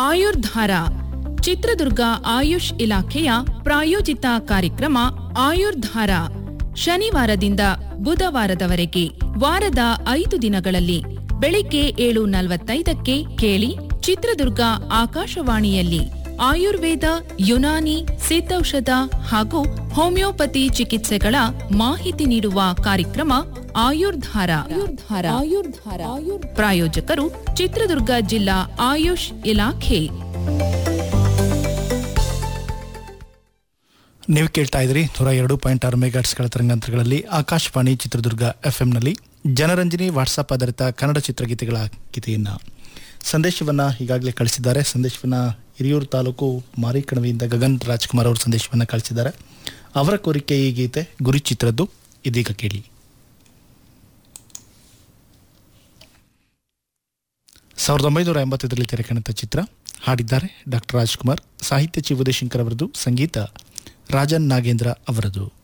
ಆಯುರ್ಧಾರ ಚಿತ್ರದುರ್ಗ ಆಯುಷ್ ಇಲಾಖೆಯ ಪ್ರಾಯೋಜಿತ ಕಾರ್ಯಕ್ರಮ ಆಯುರ್ಧಾರ ಶನಿವಾರದಿಂದ ಬುಧವಾರದವರೆಗೆ ವಾರದ ಐದು ದಿನಗಳಲ್ಲಿ ಬೆಳಿಗ್ಗೆ ಏಳು ನಲವತ್ತೈದಕ್ಕೆ ಕೇಳಿ ಚಿತ್ರದುರ್ಗ ಆಕಾಶವಾಣಿಯಲ್ಲಿ ಆಯುರ್ವೇದ ಯುನಾನಿ ಸಿದ್ಧೌಷಧ ಹಾಗೂ ಹೋಮಿಯೋಪತಿ ಚಿಕಿತ್ಸೆಗಳ ಮಾಹಿತಿ ನೀಡುವ ಕಾರ್ಯಕ್ರಮ ಆಯುರ್ಧಾರ ಆಯುರ್ಧಾರ ಆಯುರ್ಧಾರ ಪ್ರಾಯೋಜಕರು ಚಿತ್ರದುರ್ಗ ಜಿಲ್ಲಾ ಆಯುಷ್ ಇಲಾಖೆ ನೀವು ಕೇಳ್ತಾ ಇದ್ರಿ ನೂರ ಎರಡು ಪಾಯಿಂಟ್ ಆರು ಮೆಗಾಟ್ಸ್ಗಳ ತರಂಗಾಂತರಗಳಲ್ಲಿ ಆಕಾಶವಾಣಿ ಚಿತ್ರದುರ್ಗ ಎಫ್ಎಂನಲ್ಲಿ ಜನರಂಜನಿ ವಾಟ್ಸಪ್ ಆಧಾರಿತ ಕನ್ನಡ ಚಿತ್ರಗೀತೆಗಳ ಗೀತೆಯನ್ನು ಸಂದೇಶವನ್ನು ಈಗಾಗಲೇ ಕಳಿಸಿದ್ದಾರೆ ಸಂದೇಶವನ್ನು ಹಿರಿಯೂರು ತಾಲೂಕು ಮಾರಿಕಣವಿಯಿಂದ ಗಗನ್ ರಾಜ್ಕುಮಾರ್ ಅವರು ಸಂದೇಶವನ್ನು ಕಳಿಸಿದ್ದಾರೆ ಅವರ ಕೋರಿಕೆ ಈ ಗೀತೆ ಗುರಿ ಚಿತ್ರದ್ದು ಇದೀಗ ಕೇಳಿ ಸಾವಿರದ ಒಂಬೈನೂರ ಎಂಬತ್ತೈದರಲ್ಲಿ ತೆರೆಕಂಡ ಚಿತ್ರ ಹಾಡಿದ್ದಾರೆ ಡಾಕ್ಟರ್ ರಾಜ್ಕುಮಾರ್ ಸಾಹಿತ್ಯ ಚಿ ಉದಯಶಂಕರ್ ಅವರದು ಸಂಗೀತ ರಾಜನ್ ನಾಗೇಂದ್ರ ಅವರದು